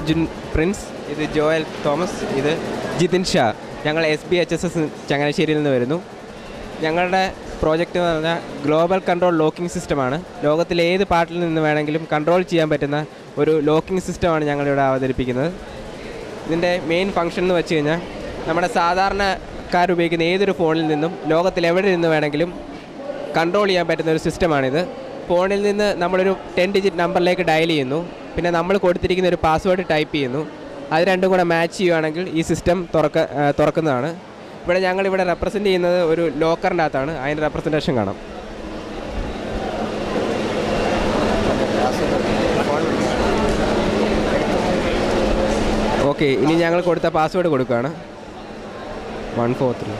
Arjun Prince ഇത് Joel Thomas ഇത് ജിതിൻ ഷാ ഞങ്ങൾ S B H S S ചങ്ങനാശ്ശേരിയിൽ നിന്ന് വരുന്നു ഞങ്ങളുടെ പ്രോജക്റ്റ് എന്ന് പറഞ്ഞാൽ ഗ്ലോബൽ കൺട്രോൾ ലോക്കിംഗ് സിസ്റ്റമാണ് ലോകത്തിലെ ഏത് പാർട്ടിൽ നിന്ന് വേണമെങ്കിലും കൺട്രോൾ ചെയ്യാൻ പറ്റുന്ന ഒരു ലോക്കിംഗ് സിസ്റ്റമാണ് ഞങ്ങളിവിടെ അവതരിപ്പിക്കുന്നത് ഇതിൻ്റെ മെയിൻ ഫംഗ്ഷൻ എന്ന് വെച്ച് കഴിഞ്ഞാൽ നമ്മുടെ സാധാരണക്കാർ ഉപയോഗിക്കുന്ന ഏതൊരു ഫോണിൽ നിന്നും ലോകത്തിൽ എവിടെ നിന്ന് വേണമെങ്കിലും കൺട്രോൾ ചെയ്യാൻ പറ്റുന്ന ഒരു സിസ്റ്റമാണിത് ഫോണിൽ നിന്ന് നമ്മളൊരു ടെൻ ഡിജിറ്റ് നമ്പറിലേക്ക് ഡയൽ ചെയ്യുന്നു പിന്നെ നമ്മൾ കൊടുത്തിരിക്കുന്ന ഒരു പാസ്വേഡ് ടൈപ്പ് ചെയ്യുന്നു അത് രണ്ടും കൂടെ മാച്ച് ചെയ്യുകയാണെങ്കിൽ ഈ സിസ്റ്റം തുറക്ക ആ, തുറക്കുന്നതാണ് ഇവിടെ ഞങ്ങൾ ഇവിടെ റെപ്രസെൻറ്റ് ചെയ്യുന്നത് ഒരു ലോക്കറിൻ്റെ അകത്താണ് അതിൻ്റെ റെപ്രസെൻറ്റേഷൻ കാണാം ഓക്കെ ഇനി ഞങ്ങൾ കൊടുത്ത പാസ്വേഡ് കൊടുക്കുകയാണ് വൺ ഫോർ ത്രീ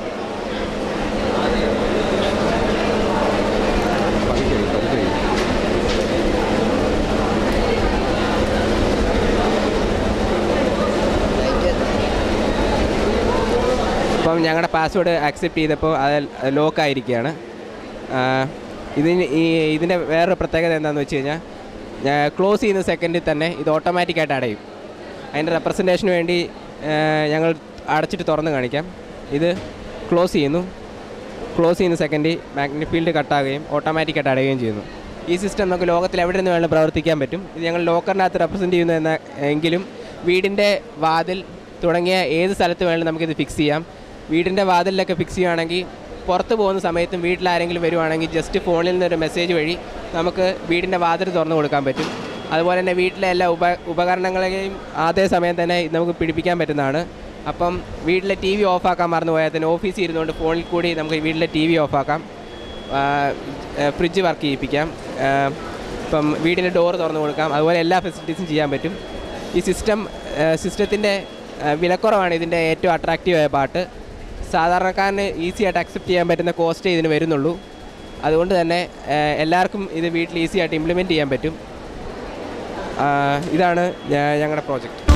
അപ്പം ഞങ്ങളുടെ പാസ്വേഡ് ആക്സെപ്റ്റ് ചെയ്തപ്പോൾ അത് ലോക്ക് ആയിരിക്കുകയാണ് ഇതിന് ഈ ഇതിൻ്റെ വേറൊരു പ്രത്യേകത എന്താണെന്ന് വെച്ച് കഴിഞ്ഞാൽ ക്ലോസ് ചെയ്യുന്ന സെക്കൻഡിൽ തന്നെ ഇത് ഓട്ടോമാറ്റിക്കായിട്ട് അടയും അതിൻ്റെ റെപ്രസെൻറ്റേഷന് വേണ്ടി ആ, ഞങ്ങൾ അടച്ചിട്ട് തുറന്ന് കാണിക്കാം ഇത് ക്ലോസ് ചെയ്യുന്നു ക്ലോസ് ചെയ്യുന്ന സെക്കൻഡിൽ മാഗ്നറ്റിക് ഫീൽഡ് കട്ടാകുകയും ഓട്ടോമാറ്റിക്കായിട്ട് അടയുകയും ചെയ്യുന്നു ഈ സിസ്റ്റം നമുക്ക് ലോകത്തിൽ എവിടെ നിന്ന് വേണമെങ്കിലും പ്രവർത്തിക്കാൻ പറ്റും ഇത് ഞങ്ങൾ ലോക്കറിനകത്ത് റെപ്രസെൻറ്റ് ചെയ്യുന്നു എന്ന എങ്കിലും വീടിൻ്റെ വാതിൽ തുടങ്ങിയ ഏത് സ്ഥലത്ത് വേണമെങ്കിലും നമുക്കിത് ഫിക്സ് ചെയ്യാം വീടിൻ്റെ വാതിലിലൊക്കെ ഫിക്സ് ചെയ്യുകയാണെങ്കിൽ പുറത്ത് പോകുന്ന സമയത്തും വീട്ടിലാരെങ്കിലും വരുവാണെങ്കിൽ ജസ്റ്റ് ഫോണിൽ നിന്നൊരു മെസ്സേജ് വഴി നമുക്ക് വീടിൻ്റെ വാതിൽ തുറന്നു കൊടുക്കാൻ പറ്റും അതുപോലെ തന്നെ വീട്ടിലെ എല്ലാ ഉപ ഉപകരണങ്ങളെയും അതേ സമയം തന്നെ ഇത് നമുക്ക് പിടിപ്പിക്കാൻ പറ്റുന്നതാണ് അപ്പം വീട്ടിലെ ടി വി ഓഫാക്കാൻ മറന്നു പോയാൽ തന്നെ ഓഫീസിൽ ഇരുന്നുകൊണ്ട് ഫോണിൽ കൂടി നമുക്ക് വീട്ടിലെ ടി വി ഓഫാക്കാം ഫ്രിഡ്ജ് വർക്ക് ചെയ്യിപ്പിക്കാം ആ, ഇപ്പം വീടിൻ്റെ ഡോർ തുറന്നു കൊടുക്കാം അതുപോലെ എല്ലാ ഫെസിലിറ്റീസും ചെയ്യാൻ പറ്റും ഈ സിസ്റ്റം സിസ്റ്റത്തിൻ്റെ വിലക്കുറവാണ് ഇതിൻ്റെ ഏറ്റവും അട്രാക്റ്റീവായ പാർട്ട് സാധാരണക്കാരന് ഈസി ആയിട്ട് അക്സെപ്റ്റ് ചെയ്യാൻ പറ്റുന്ന കോസ്റ്റേ ഇതിന് വരുന്നുള്ളൂ അതുകൊണ്ട് തന്നെ ആ, എല്ലാവർക്കും ഇത് വീട്ടിൽ ഈസി ആയിട്ട് ഇംപ്ലിമെൻറ്റ് ചെയ്യാൻ പറ്റും ആ, ഇതാണ് ഞ- ഞങ്ങളുടെ പ്രോജക്റ്റ്